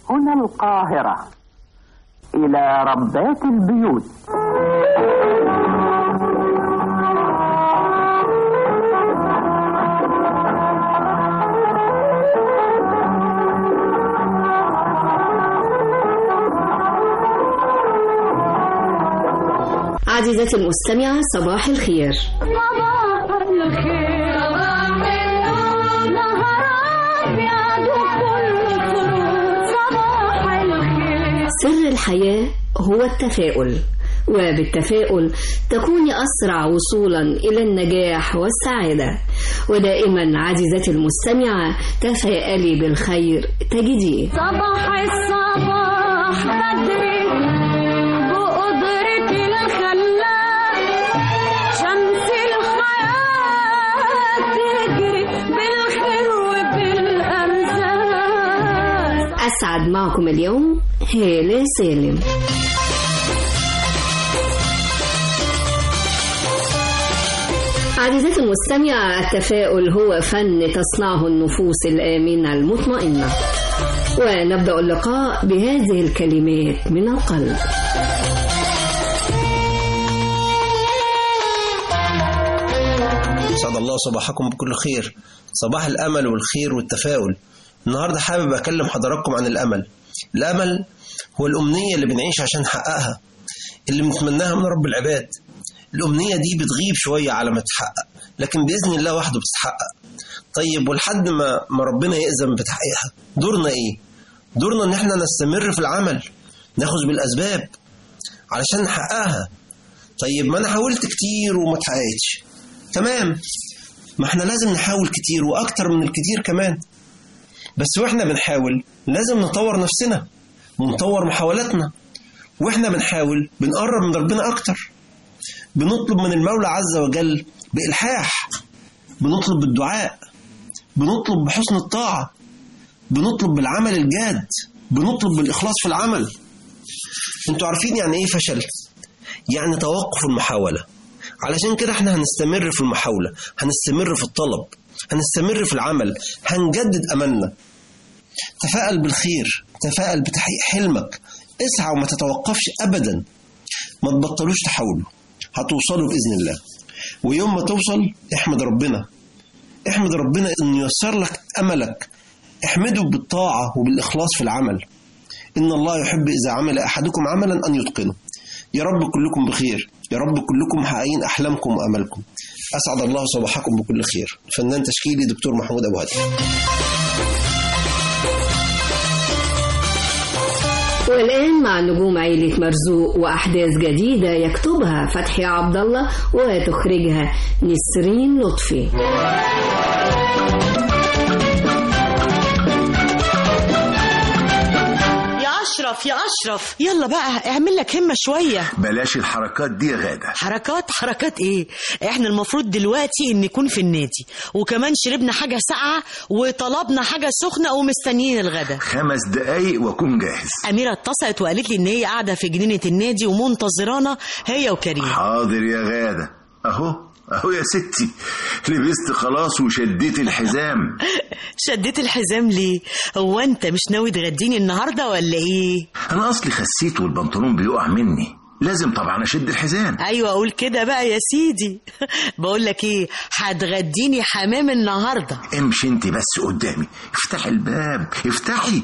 هنا القاهرة إلى ربات البيوت عزيزتي المستمعة صباح الخير صباح الخير نهار أبيض وكله سرور صباح الخير سر الحياة هو التفاؤل وبالتفاؤل تكوني أسرع وصولا إلى النجاح والسعادة ودائما عزيزتي المستمعة تفائلي بالخير تجديه صباح الصباح بدري بقدرة الخلاق شمس الحياة تجري بالخير وبالأرزاق أسعد معكم اليوم هالة سالم عزيزتي المستمعة التفاؤل هو فن تصنعه النفوس الآمنة المطمئنة ونبدأ اللقاء بهذه الكلمات من القلب سعد الله صباحكم بكل خير صباح الأمل والخير والتفاؤل النهاردة حابب أكلم حضراتكم عن الأمل الأمل هو الأمنية اللي بنعيش عشان نحققها اللي بنتمناها من رب العباد الأمنية دي بتغيب شوية على ما تتحقق لكن بإذن الله وحده بتتحقق طيب ولحد ما ما ربنا يأذن بتحقيقها دورنا إيه؟ دورنا إن إحنا نستمر في العمل ناخذ بالأسباب علشان نحققها طيب ما أنا حاولت كتير وما اتحققتش تمام ما احنا لازم نحاول كتير واكتر من الكتير كمان بس واحنا بنحاول لازم نطور نفسنا ونطور محاولاتنا واحنا بنحاول بنقرب من ربنا اكتر بنطلب من المولى عز وجل بإلحاح بنطلب بالدعاء بنطلب بحسن الطاعة بنطلب بالعمل الجاد بنطلب بالإخلاص في العمل انتوا عارفين يعني ايه فشل يعني توقف المحاولة علشان كده احنا هنستمر في المحاولة هنستمر في الطلب هنستمر في العمل هنجدد أملنا تفائل بالخير تفائل بتحقيق حلمك اسعى وما تتوقفش أبدا ما تبطلوش تحاولوا هتوصلوا بإذن الله ويوم ما توصل احمد ربنا احمد ربنا أن ييسر لك أملك احمده بالطاعة وبالإخلاص في العمل إن الله يحب إذا عمل أحدكم عملا أن يتقنه يا رب كلكم بخير يا رب كلكم محققين أحلامكم وأملكم أسعد الله صباحكم بكل خير فنان تشكيلي دكتور محمود أبو هادي والآن مع نجوم عيلة مرزوق وأحداث جديدة يكتبها فتحي عبد الله وتخرجها نسرين لطفي يا اشرف يا اشرف يلا بقى اعمل لك همه شويه بلاش الحركات دي يا غادة حركات حركات ايه احنا المفروض دلوقتي ان نكون في النادي وكمان شربنا حاجه ساقعه وطلبنا حاجه سخنه ومستنيين الغدا خمس دقايق واكون جاهز اميره اتصلت وقالت لي ان هي قاعده في جنينه النادي ومنتظرانا هي وكريم حاضر يا غادة اهو اهو يا ستي لبست خلاص وشديت الحزام شديت الحزام ليه هو انت مش ناوي تغديني النهارده ولا ايه انا اصلي خسيت والبنطلون بيقع مني لازم طبعا اشد الحزام ايوه اقول كده بقى يا سيدي بقول لك ايه هتغديني حمام النهارده امشي انت بس قدامي افتحي الباب افتحي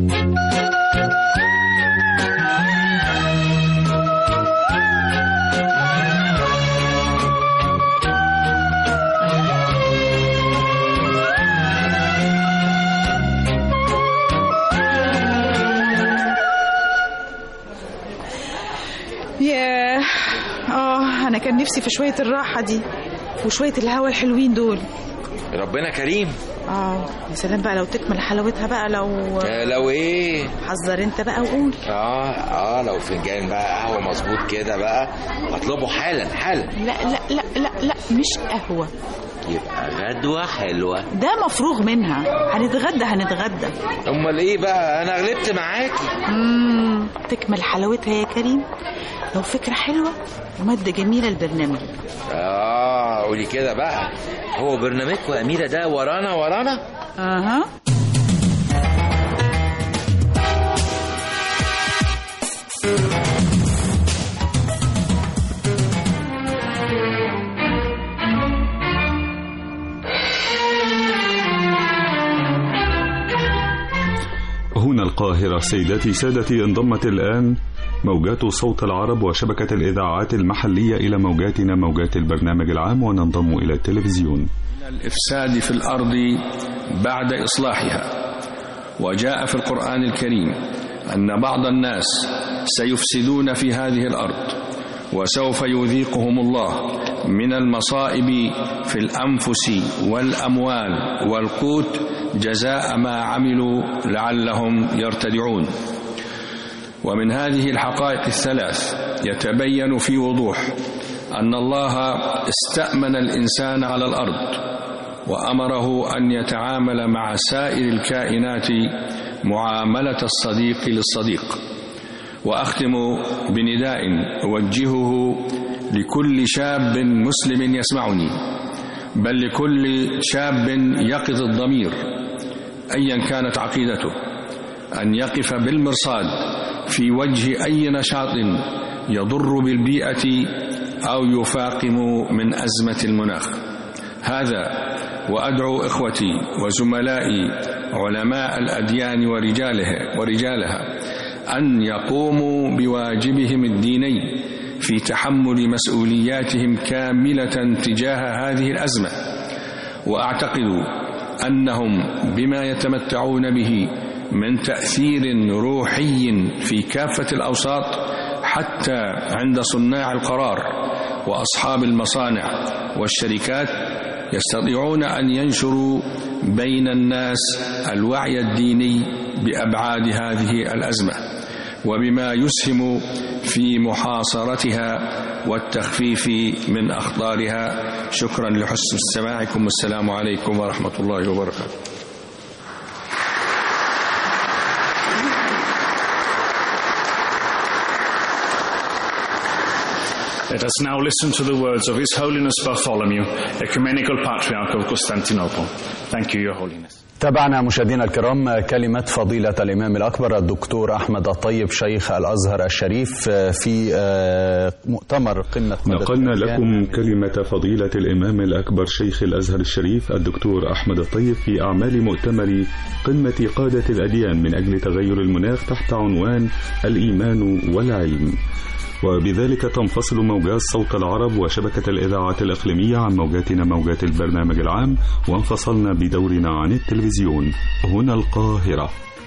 ياه اه انا كان نفسي في شويه الراحه دي وشويه الهوا الحلوين دول ربنا كريم اه يا سلام بقى لو تكمل حلاوتها بقى لو آه لو ايه حذر انت بقى وقول اه اه لو فنجان بقى قهوه مظبوط كده بقى اطلبه حالا حالا لا لا لا لا لا مش قهوه يبقى غدوه حلوه ده مفروغ منها هنتغدى هنتغدى امال ايه بقى انا غلبت معاكي مم. تكمل حلاوتها يا كريم لو فكرة حلوة ومادة جميلة البرنامج اه قولي كده بقى هو برنامجكم يا اميره ده ورانا ورانا اها وهنا القاهرة سيداتي سادتي انضمت الآن موجات صوت العرب وشبكة الإذاعات المحلية إلى موجاتنا موجات البرنامج العام وننضم إلى التلفزيون الإفساد في الأرض بعد إصلاحها وجاء في القرآن الكريم أن بعض الناس سيفسدون في هذه الأرض وسوف يذيقهم الله من المصائب في الأنفس والأموال والقوت جزاء ما عملوا لعلهم يرتدعون ومن هذه الحقائق الثلاث يتبين في وضوح أن الله استأمن الإنسان على الأرض وأمره أن يتعامل مع سائر الكائنات معاملة الصديق للصديق وأختم بنداء أوجهه لكل شاب مسلم يسمعني بل لكل شاب يقظ الضمير أيا كانت عقيدته أن يقف بالمرصاد في وجه أي نشاط يضر بالبيئة أو يفاقم من أزمة المناخ هذا وأدعو إخوتي وزملائي علماء الأديان ورجاله ورجالها أن يقوموا بواجبهم الديني في تحمل مسؤولياتهم كاملة تجاه هذه الأزمة وأعتقد أنهم بما يتمتعون به من تأثير روحي في كافة الأوساط حتى عند صناع القرار وأصحاب المصانع والشركات يستطيعون أن ينشروا بين الناس الوعي الديني بأبعاد هذه الأزمة وبما يسهم في محاصرتها والتخفيف من أخطارها شكرا لحسن استماعكم والسلام عليكم ورحمة الله وبركاته Let us now listen to the words of His Holiness Bartholomew, Ecumenical Patriarch of Constantinople. Thank you, Your Holiness. تابعنا مشاهدينا الكرام كلمة فضيلة الإمام الأكبر الدكتور أحمد الطيب شيخ الأزهر الشريف في مؤتمر قمة نقلنا لكم كلمة فضيلة الإمام الأكبر شيخ الأزهر الشريف الدكتور أحمد الطيب في أعمال مؤتمر قمة قادة الأديان من أجل تغير المناخ تحت عنوان الإيمان والعلم وبذلك تنفصل موجات صوت العرب وشبكة الإذاعات الإقليمية عن موجاتنا موجات البرنامج العام وانفصلنا بدورنا عن التلفزيون هنا القاهرة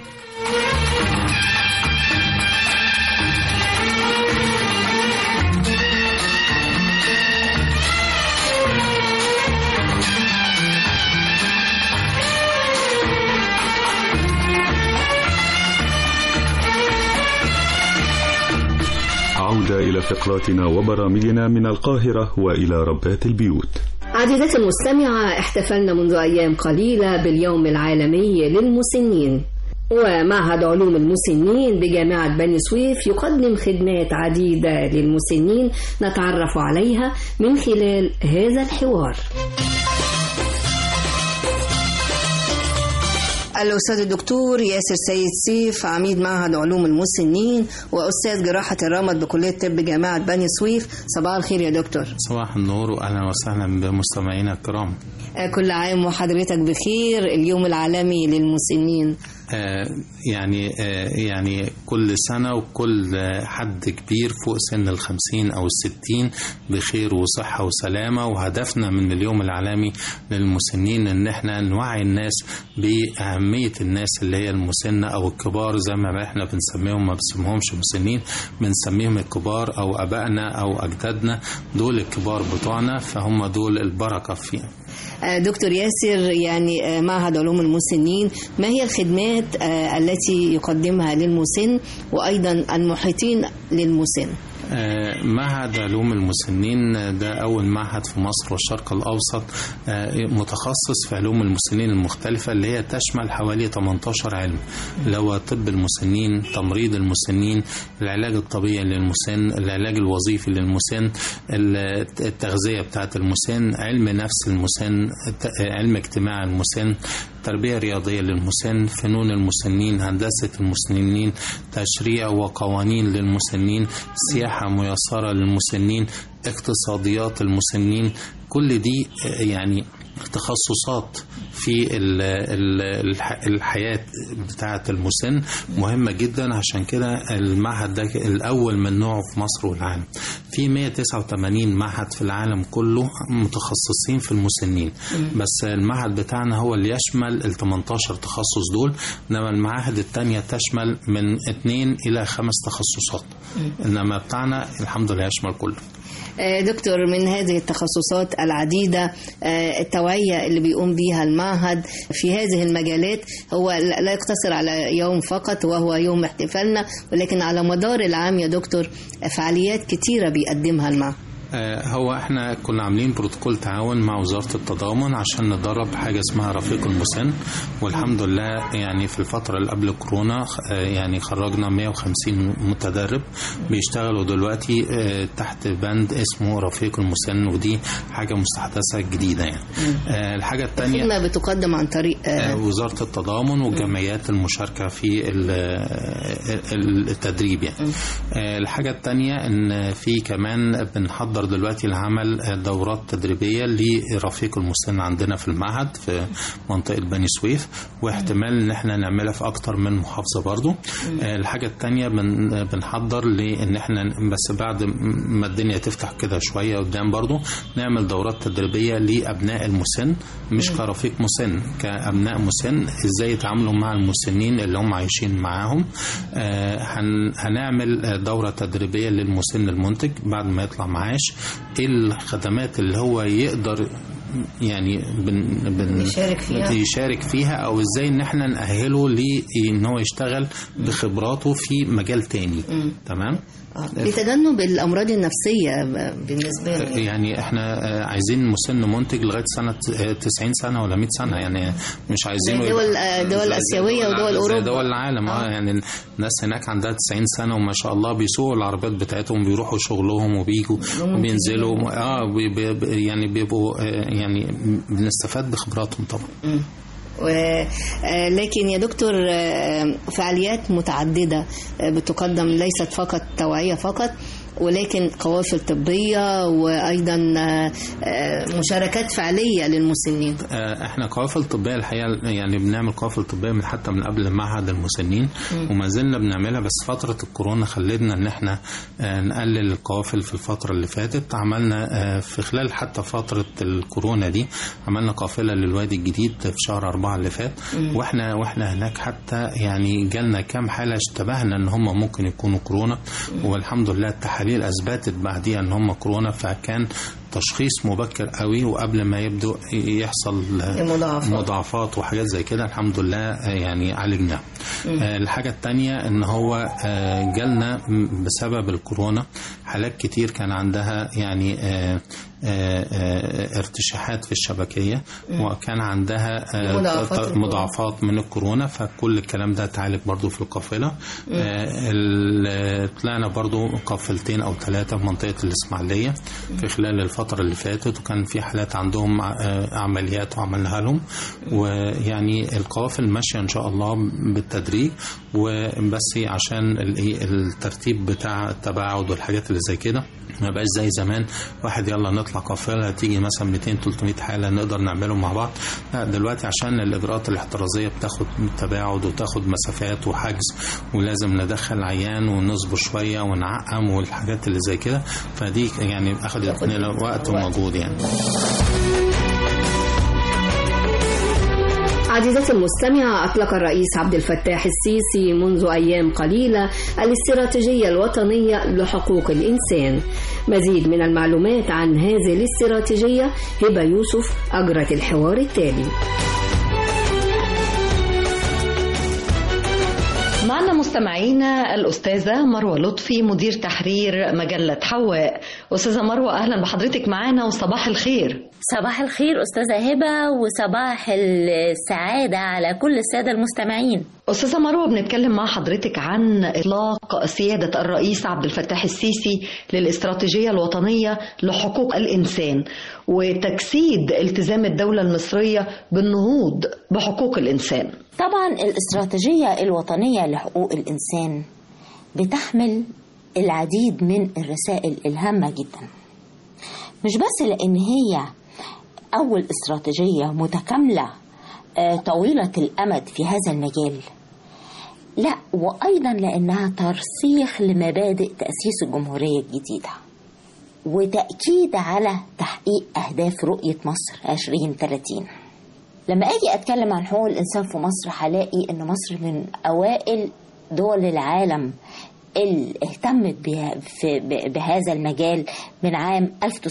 عودة إلى فقراتنا وبرامجنا من القاهرة وإلى ربات البيوت عزيزتي المستمعة احتفلنا منذ أيام قليلة باليوم العالمي للمسنين ومعهد علوم المسنين بجامعة بني سويف يقدم خدمات عديدة للمسنين نتعرف عليها من خلال هذا الحوار الأستاذ الدكتور ياسر سيد سيف عميد معهد علوم المسنين وأستاذ جراحة الرمد بكلية طب جامعة بني سويف صباح الخير يا دكتور صباح النور وأهلا وسهلا بمستمعينا الكرام كل عام وحضرتك بخير اليوم العالمي للمسنين آه يعني آه يعني كل سنة وكل حد كبير فوق سن الخمسين أو الستين بخير وصحة وسلامة وهدفنا من اليوم العالمي للمسنين إن احنا نوعي الناس بأهمية الناس اللي هي المسنة أو الكبار زي ما احنا بنسميهم ما بنسميهمش مسنين بنسميهم الكبار أو أبائنا أو أجدادنا دول الكبار بتوعنا فهم دول البركة فينا دكتور ياسر يعني معهد علوم المسنين ما هي الخدمات التي يقدمها للمسن وأيضا المحيطين للمسن معهد علوم المسنين ده أول معهد في مصر والشرق الأوسط متخصص في علوم المسنين المختلفة اللي هي تشمل حوالي 18 علم اللي هو طب المسنين تمريض المسنين العلاج الطبيعي للمسن العلاج الوظيفي للمسن التغذية بتاعة المسن علم نفس المسن علم اجتماع المسن تربية رياضية للمسن فنون المسنين هندسة المسنين تشريع وقوانين للمسنين سياحة ميسرة للمسنين اقتصاديات المسنين كل دي يعني تخصصات في ال- ال- الح- الحياة بتاعة المسن مهمة جدا عشان كده المعهد ده الأول من نوعه في مصر والعالم في 189 معهد في العالم كله متخصصين في المسنين بس المعهد بتاعنا هو اللي يشمل ال 18 تخصص دول انما المعاهد التانية تشمل من 2 إلى 5 تخصصات انما بتاعنا الحمد لله يشمل كله آه، دكتور من هذه التخصصات العديدة آه، التوعية اللي بيقوم بيها المعهد في هذه المجالات هو لا لا يقتصر على يوم فقط وهو يوم احتفالنا ولكن على مدار العام يا دكتور فعاليات كتيرة بيقدمها المعهد آه، هو احنا كنا عاملين بروتوكول تعاون مع وزارة التضامن عشان ندرب حاجة اسمها رفيق المسن والحمد لله يعني في الفترة اللي قبل كورونا آه، يعني خرجنا 150 متدرب بيشتغلوا دلوقتي آه، تحت بند اسمه رفيق المسن ودي حاجة مستحدثة جديدة يعني آه، الحاجة التانية خدمة بتقدم عن طريق آه، آه، وزارة التضامن والجمعيات المشاركة في ال- ال- التدريب يعني آه، الحاجة التانية ان في كمان بنحضر دلوقتي لعمل آه، دورات تدريبية لرفيق المسن عندنا في المعهد في منطقة بني سويف واحتمال ان احنا نعملها في اكتر من محافظة برضو آه، الحاجة التانية بن- بنحضر لان احنا بس بعد ما الدنيا تفتح كده شوية قدام برضو نعمل دورات تدريبية لأبناء المسن مش مم. كرفيق مسن كأبناء مسن ازاي يتعاملوا مع المسنين اللي هم عايشين معاهم آه، هن- هنعمل آه، دورة تدريبية للمسن المنتج بعد ما يطلع معاش ايه الخدمات اللي هو يقدر يعني بن بن يشارك فيها. يشارك فيها او ازاي ان احنا نأهله لان هو يشتغل بخبراته في مجال تاني مم. تمام لتجنب الأمراض النفسية بالنسبة لي يعني احنا آه، عايزين مسن منتج لغايه سنه آه، 90 سنه ولا 100 سنه يعني مش عايزينه زي دول- يبقى- آه، دول زي- زي آسيوية ودول زي أوروبا. دول العالم اه يعني الناس هناك عندها 90 سنه وما شاء الله بيسوقوا العربيات بتاعتهم بيروحوا شغلهم وبيجوا وبينزلوا اه بي بي يعني بيبقوا آه، يعني بنستفاد بخبراتهم طبعا و... آه، لكن يا دكتور آه، فعاليات متعددة آه، بتقدم ليست فقط توعية فقط ولكن قوافل طبية وأيضا آه، آه، مشاركات فعلية للمسنين آه، احنا قوافل طبيه الحقيقه يعني بنعمل قوافل طبيه من حتى من قبل معهد المسنين مم. وما زلنا بنعملها بس فتره الكورونا خلتنا ان احنا آه، نقلل القوافل في الفتره اللي فاتت عملنا آه، في خلال حتى فتره الكورونا دي عملنا قافله للوادي الجديد في شهر أربعة اللي فات مم. واحنا واحنا هناك حتى يعني جالنا كام حاله اشتبهنا ان هم ممكن يكونوا كورونا والحمد لله التحاليل اثبتت بعديها ان هم كورونا فكان تشخيص مبكر قوي وقبل ما يبدو يحصل مضاعفات. مضاعفات وحاجات زي كده الحمد لله آه، يعني عالجناها مم. آه، الحاجة التانية ان هو آه، جالنا م- بسبب الكورونا حالات كتير كان عندها يعني آه، آه، آه، ارتشاحات في الشبكية مم. وكان عندها آه، مضاعفات ت- الكورونا. مضاعفات من الكورونا فكل الكلام ده اتعالج برضو في القافلة آه، ال- طلعنا برضو قافلتين او ثلاثة في منطقة الاسماعيلية في خلال الفترة اللي فاتت وكان في حالات عندهم آه، عمليات وعملناها لهم ويعني القوافل ماشية ان شاء الله بالتدريج وبس عشان ال- الترتيب بتاع التباعد والحاجات اللي زي كده ما بقاش زي زمان واحد يلا نطلع قافله تيجي مثلا 200 300 حاله نقدر نعملهم مع بعض لا دلوقتي عشان الاجراءات الاحترازيه بتاخد تباعد وتاخد مسافات وحجز ولازم ندخل عيان ونصبر شويه ونعقم والحاجات اللي زي كده فدي يعني اخذت مننا وقت ومجهود يعني عزيزتي المستمعة أطلق الرئيس عبد الفتاح السيسي منذ أيام قليلة الاستراتيجية الوطنية لحقوق الإنسان مزيد من المعلومات عن هذه الاستراتيجية هبة يوسف أجرت الحوار التالي معنا مستمعينا الأستاذة مروة لطفي مدير تحرير مجلة حواء أستاذة مروة أهلا بحضرتك معنا وصباح الخير صباح الخير أستاذة هبة وصباح السعادة على كل السادة المستمعين أستاذة مروة بنتكلم مع حضرتك عن إطلاق سيادة الرئيس عبد الفتاح السيسي للاستراتيجية الوطنية لحقوق الإنسان وتجسيد التزام الدولة المصرية بالنهوض بحقوق الإنسان طبعا الاستراتيجية الوطنية لحقوق الإنسان بتحمل العديد من الرسائل الهامة جدا مش بس لأن هي أول استراتيجية متكاملة آه، طويلة الأمد في هذا المجال لا وأيضا لأنها ترسيخ لمبادئ تأسيس الجمهورية الجديدة وتأكيد على تحقيق أهداف رؤية مصر 2030 لما أجي أتكلم عن حقوق الإنسان في مصر هلاقي إن مصر من أوائل دول العالم اللي اهتمت بها في بهذا المجال من عام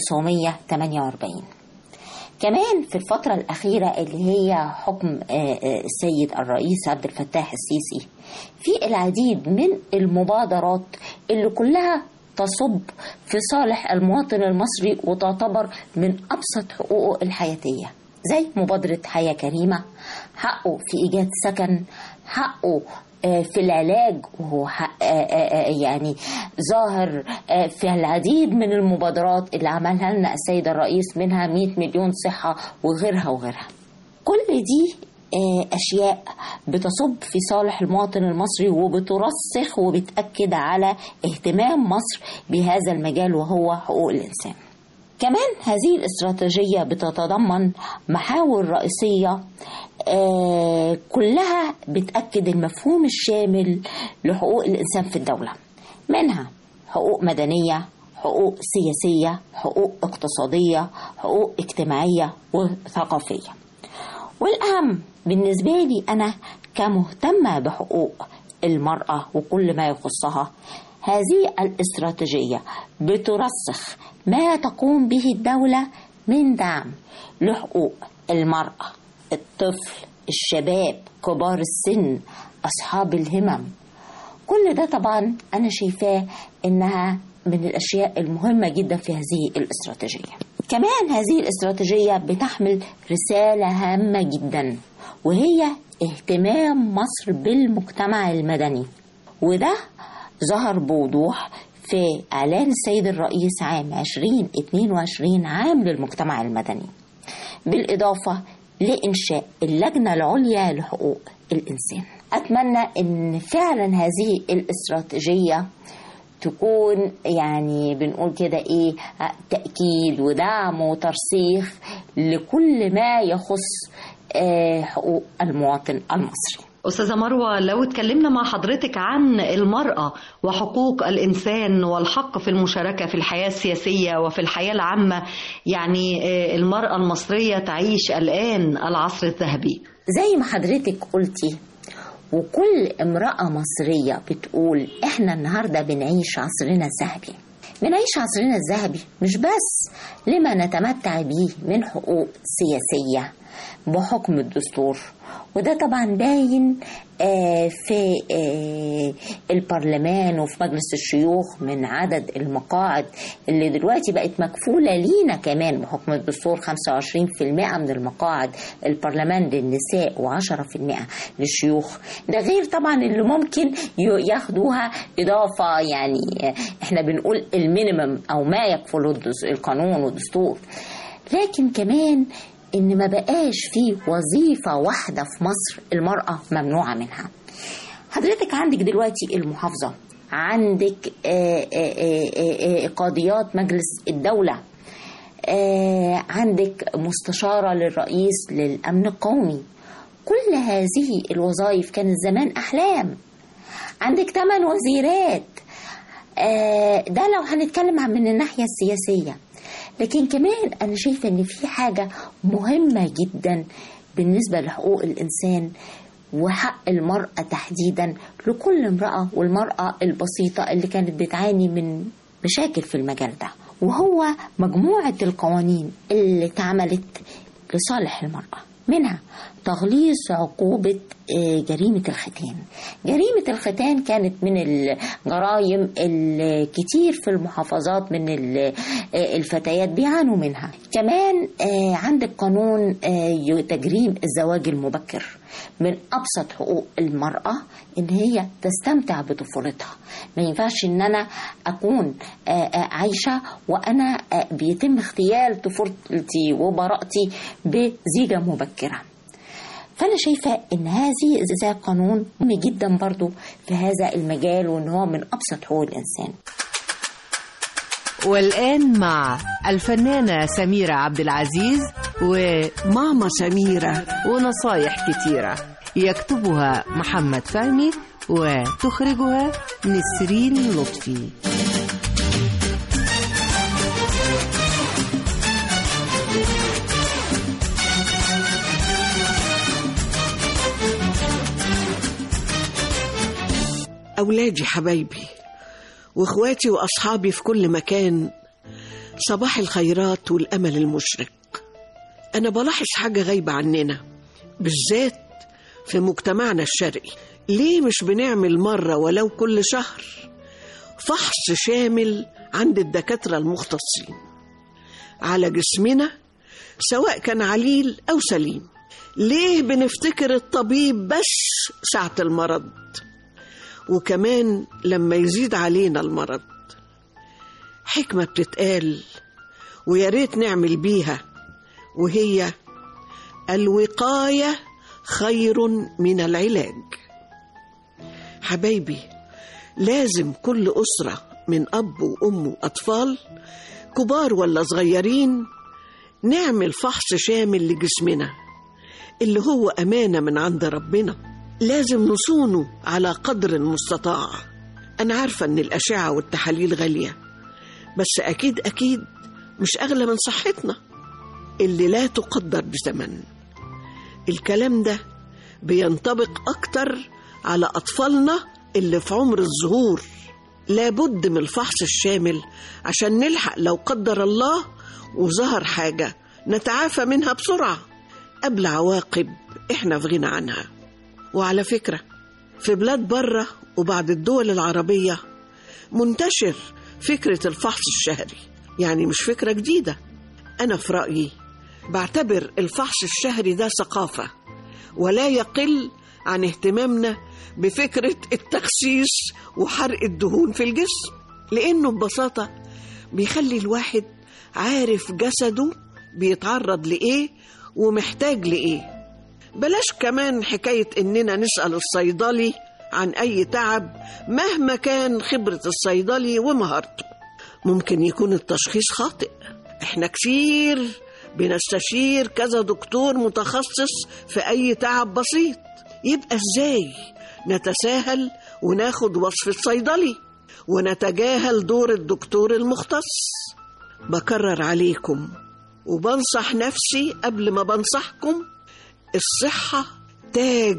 1948 كمان في الفترة الأخيرة اللي هي حكم آه، آه، السيد الرئيس عبد الفتاح السيسي في العديد من المبادرات اللي كلها تصب في صالح المواطن المصري وتعتبر من أبسط حقوقه الحياتية زي مبادرة حياة كريمة حقه في إيجاد سكن حقه آه، في العلاج وهو حق آه، آه، آه، يعني ظاهر آه، في العديد من المبادرات اللي عملها لنا السيد الرئيس منها 100 مليون صحة وغيرها وغيرها كل دي آه، أشياء بتصب في صالح المواطن المصري وبترسخ وبتأكد على اهتمام مصر بهذا المجال وهو حقوق الإنسان كمان هذه الاستراتيجية بتتضمن محاور رئيسية آه، كلها بتأكد المفهوم الشامل لحقوق الإنسان في الدولة منها حقوق مدنية حقوق سياسية حقوق اقتصادية حقوق اجتماعية وثقافية والأهم بالنسبة لي أنا كمهتمة بحقوق المرأة وكل ما يخصها هذه الاستراتيجية بترسخ ما تقوم به الدولة من دعم لحقوق المرأة الطفل الشباب كبار السن أصحاب الهمم كل ده طبعا أنا شايفاه إنها من الأشياء المهمة جدا في هذه الاستراتيجية كمان هذه الاستراتيجية بتحمل رسالة هامة جدا وهي اهتمام مصر بالمجتمع المدني وده ظهر بوضوح في إعلان السيد الرئيس عام 2022 عام للمجتمع المدني بالإضافة لإنشاء اللجنة العليا لحقوق الإنسان أتمنى أن فعلا هذه الاستراتيجية تكون يعني بنقول كده ايه تأكيد ودعم وترسيخ لكل ما يخص آه، حقوق المواطن المصري أستاذة مروة لو اتكلمنا مع حضرتك عن المرأة وحقوق الإنسان والحق في المشاركة في الحياة السياسية وفي الحياة العامة يعني آه، المرأة المصرية تعيش الآن العصر الذهبي زي ما حضرتك قلتي وكل امرأة مصرية بتقول احنا النهاردة بنعيش عصرنا الذهبي بنعيش عصرنا الذهبي مش بس لما نتمتع به من حقوق سياسية بحكم الدستور وده طبعا باين آه، في آه، البرلمان وفي مجلس الشيوخ من عدد المقاعد اللي دلوقتي بقت مكفولة لينا كمان بحكم الدستور 25% من المقاعد البرلمان للنساء و10% للشيوخ ده غير طبعا اللي ممكن ي- ياخدوها إضافة يعني آه، احنا بنقول المينيمم أو ما يكفله الدس- القانون والدستور لكن كمان ان ما بقاش في وظيفة واحدة في مصر المرأة ممنوعة منها حضرتك عندك دلوقتي المحافظة عندك آه، آه، آه، آه، آه، قاضيات مجلس الدولة آه، عندك مستشارة للرئيس للأمن القومي كل هذه الوظائف كانت زمان أحلام عندك ثمان وزيرات آه، ده لو هنتكلم عن من الناحية السياسية لكن كمان أنا شايفة إن في حاجة مهمة جدا بالنسبة لحقوق الإنسان وحق المرأة تحديدا لكل امرأة والمرأة البسيطة اللي كانت بتعاني من مشاكل في المجال ده وهو مجموعة القوانين اللي اتعملت لصالح المرأة منها تغليظ عقوبة آه، جريمة الختان جريمة الختان كانت من الجرائم الكتير في المحافظات من ال- آه، الفتيات بيعانوا منها كمان آه، عندك قانون آه، تجريم الزواج المبكر من أبسط حقوق المرأة إن هي تستمتع بطفولتها ما ينفعش إن أنا أكون آه، آه، عايشة وأنا آه، بيتم اغتيال طفولتي وبراءتي بزيجة مبكرة فأنا شايفة إن هذه زي قانون مهم جدا برضو في هذا المجال وإن هو من أبسط حقوق الإنسان والآن مع الفنانة سميرة عبد العزيز وماما سميرة ونصايح كتيرة يكتبها محمد فهمي وتخرجها نسرين لطفي أولادي حبايبي وإخواتي وأصحابي في كل مكان صباح الخيرات والأمل المشرق أنا بلاحظ حاجة غايبة عننا بالذات في مجتمعنا الشرقي ليه مش بنعمل مرة ولو كل شهر فحص شامل عند الدكاترة المختصين على جسمنا سواء كان عليل أو سليم ليه بنفتكر الطبيب بس ساعة المرض وكمان لما يزيد علينا المرض حكمة بتتقال ويا ريت نعمل بيها وهي الوقاية خير من العلاج حبايبي لازم كل أسرة من أب وأم وأطفال كبار ولا صغيرين نعمل فحص شامل لجسمنا اللي هو أمانة من عند ربنا لازم نصونه على قدر المستطاع أنا عارفة إن الأشعة والتحاليل غالية بس أكيد أكيد مش أغلى من صحتنا اللي لا تقدر بثمن الكلام ده بينطبق أكتر على أطفالنا اللي في عمر الظهور لابد من الفحص الشامل عشان نلحق لو قدر الله وظهر حاجة نتعافى منها بسرعة قبل عواقب احنا في غنى عنها وعلى فكرة في بلاد بره وبعض الدول العربية منتشر فكرة الفحص الشهري يعني مش فكرة جديدة أنا في رأيي بعتبر الفحص الشهري ده ثقافة ولا يقل عن اهتمامنا بفكرة التخسيس وحرق الدهون في الجسم لأنه ببساطة بيخلي الواحد عارف جسده بيتعرض لإيه ومحتاج لإيه بلاش كمان حكاية إننا نسأل الصيدلي عن أي تعب مهما كان خبرة الصيدلي ومهارته ممكن يكون التشخيص خاطئ احنا كتير بنستشير كذا دكتور متخصص في أي تعب بسيط يبقى إزاي نتساهل وناخد وصف الصيدلي ونتجاهل دور الدكتور المختص بكرر عليكم وبنصح نفسي قبل ما بنصحكم الصحة تاج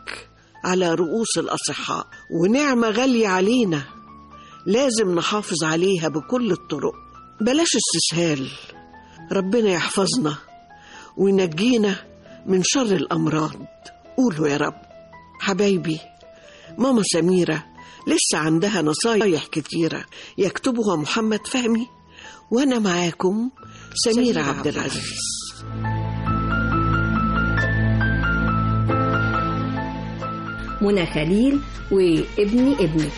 على رؤوس الأصحاء ونعمة غالية علينا لازم نحافظ عليها بكل الطرق بلاش استسهال ربنا يحفظنا وينجينا من شر الأمراض قولوا يا رب حبايبي ماما سميرة لسه عندها نصايح كتيرة يكتبها محمد فهمي وأنا معاكم سميرة عبد العزيز منى خليل وابني ابنك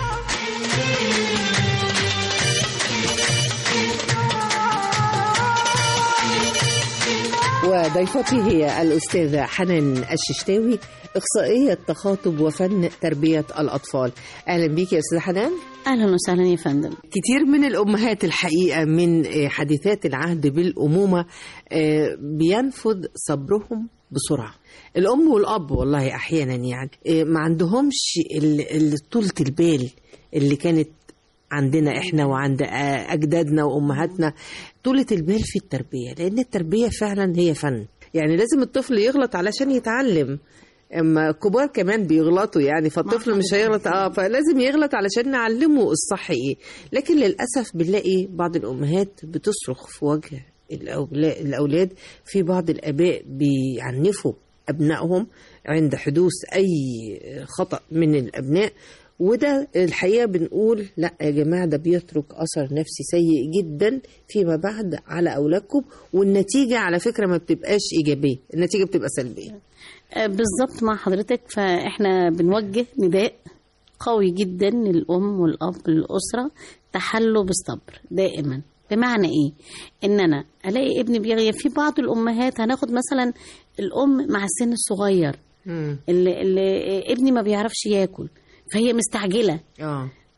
وضيفتي هي الأستاذة حنان الششتاوي إخصائية تخاطب وفن تربية الأطفال أهلا بيك يا أستاذة حنان اهلا وسهلا يا فندم كتير من الأمهات الحقيقة من آه، حديثات العهد بالأمومة آه، بينفذ صبرهم بسرعة الأم والأب والله أحيانا يعني آه، ما عندهمش ال- ال- طولة البال اللي كانت عندنا احنا وعند آه، اجدادنا وامهاتنا طولة البال في التربية لان التربية فعلا هي فن يعني لازم الطفل يغلط علشان يتعلم اما الكبار كمان بيغلطوا يعني فالطفل مش هيغلط اه فلازم يغلط علشان نعلمه الصح ايه لكن للاسف بنلاقي بعض الامهات بتصرخ في وجه الأولا- الاولاد في بعض الاباء بيعنفوا ابنائهم عند حدوث اي خطا من الابناء وده الحقيقه بنقول لا يا جماعه ده بيترك اثر نفسي سيء جدا فيما بعد على اولادكم والنتيجه على فكره ما بتبقاش ايجابيه النتيجه بتبقى سلبيه آه، بالظبط مع حضرتك فاحنا بنوجه نداء قوي جدا للأم والأب للأسرة تحلوا بالصبر دائما بمعنى ايه ان انا الاقي ابني بيغيب في بعض الامهات هناخد مثلا الام مع السن الصغير اللي, اللي ابني ما بيعرفش ياكل فهي مستعجله اه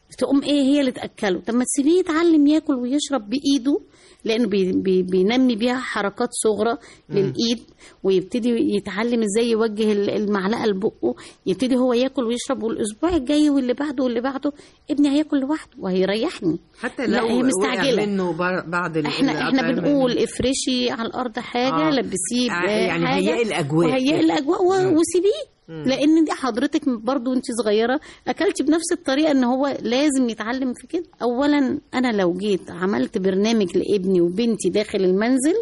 تقوم ايه هي اللي تاكله طب ما تسيبيه يتعلم ياكل ويشرب بايده لانه بي بي بينمي بيها حركات صغرى مم. للايد ويبتدي يتعلم ازاي يوجه ال- المعلقه لبقه يبتدي هو ياكل ويشرب والاسبوع الجاي واللي بعده واللي بعده ابني هياكل لوحده وهيريحني حتى لا لو هي وقع مستعجله منه بر- بعض ال- احنا احنا الأطعمة بنقول افرشي على الارض حاجه آه. لبسيه آه، آه، يعني حاجة هيئي الأجواء وهيئي كده. الاجواء و- مم. وسيبيه مم. لان دي حضرتك برضو وانت صغيره اكلتي بنفس الطريقه ان هو لازم يتعلم في كده اولا انا لو جيت عملت برنامج لابني وبنتي داخل المنزل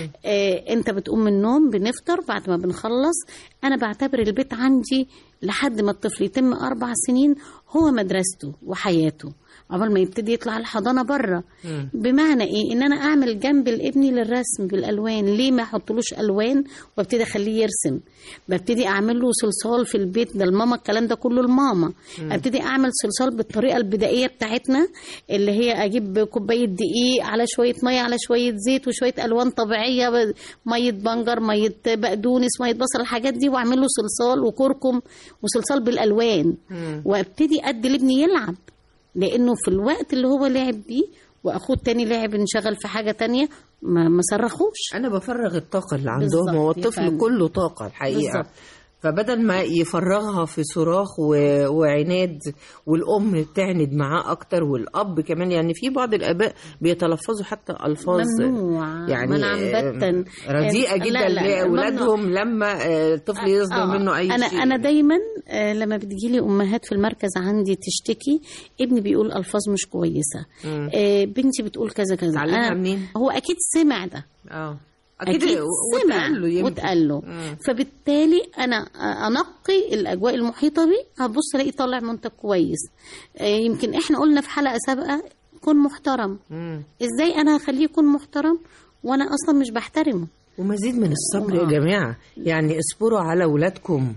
آه انت بتقوم من النوم بنفطر بعد ما بنخلص انا بعتبر البيت عندي لحد ما الطفل يتم اربع سنين هو مدرسته وحياته عقبال ما يبتدي يطلع الحضانه بره بمعنى ايه ان انا اعمل جنب لابني للرسم بالالوان ليه ما احطلوش الوان وابتدي اخليه يرسم ببتدي اعمل له صلصال في البيت ده الماما الكلام ده كله الماما مم. ابتدي اعمل صلصال بالطريقه البدائيه بتاعتنا اللي هي اجيب كوبايه دقيق على شويه ميه على شويه زيت وشويه الوان طبيعيه ب- ميه بنجر ميه بقدونس ميه بصل الحاجات دي واعمل له صلصال وكركم وصلصال بالالوان وابتدي ادي لابني يلعب لانه في الوقت اللي هو لعب بيه واخوه التاني لعب انشغل في حاجه تانية ما ما صرخوش انا بفرغ الطاقه اللي عندهم بالظبط هو يا الطفل فندم. كله طاقه الحقيقه بالظبط. فبدل ما يفرغها في صراخ و... وعناد والام تعند معاه اكتر والاب كمان يعني في بعض الاباء بيتلفظوا حتى الفاظ ممنوع يعني منعا باتا رديئه لا، جدا لا، لاولادهم لما آه، الطفل يصدر آه، منه اي انا شيء انا دايما آه، لما بتجيلي امهات في المركز عندي تشتكي ابني بيقول الفاظ مش كويسه مم. آه، بنتي بتقول كذا كذا اتعلمها أنا- منين؟ هو اكيد سمع ده اه اكيد, أكيد سمع واتقال له يمكن. واتقال له مم. فبالتالي انا انقي الاجواء المحيطه بي هبص الاقي طالع منتج كويس آه، يمكن احنا قلنا في حلقه سابقه كن محترم مم. ازاي انا هخليه يكون محترم وانا اصلا مش بحترمه ومزيد من الصبر يا جماعه يعني اصبروا على اولادكم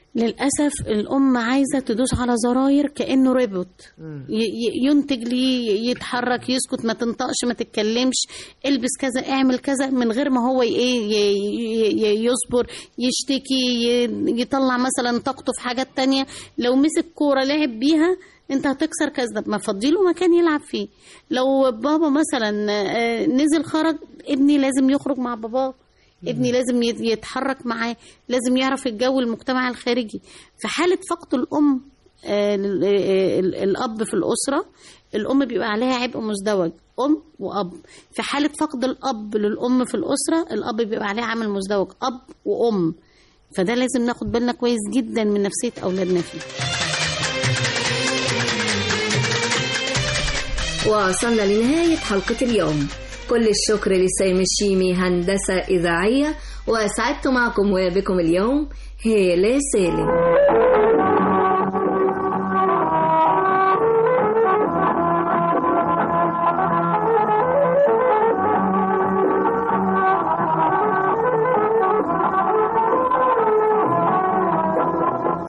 للأسف الأم عايزة تدوس على زراير كأنه روبوت ي- ي- ينتج لي يتحرك يسكت ما تنطقش ما تتكلمش البس كذا اعمل كذا من غير ما هو ي- ايه ي- ي- ي- يصبر يشتكي ي- يطلع مثلا طاقته في حاجات تانية لو مسك كورة لعب بيها انت هتكسر كذا ما فضيله مكان يلعب فيه لو بابا مثلا آه، نزل خرج ابني لازم يخرج مع باباه ابني لازم يت- يتحرك معاه لازم يعرف الجو المجتمع الخارجي في حالة فقد الأم آه، ال- آه، ال- الأب في الأسرة الأم بيبقى عليها عبء مزدوج أم وأب في حالة فقد الأب للأم في الأسرة الأب بيبقى عليه عامل مزدوج أب وأم فده لازم ناخد بالنا كويس جدا من نفسية أولادنا فيه وصلنا لنهاية حلقة اليوم كل الشكر لسيم الشيمي هندسة إذاعية وسعدت معكم وبكم اليوم هيلة سالم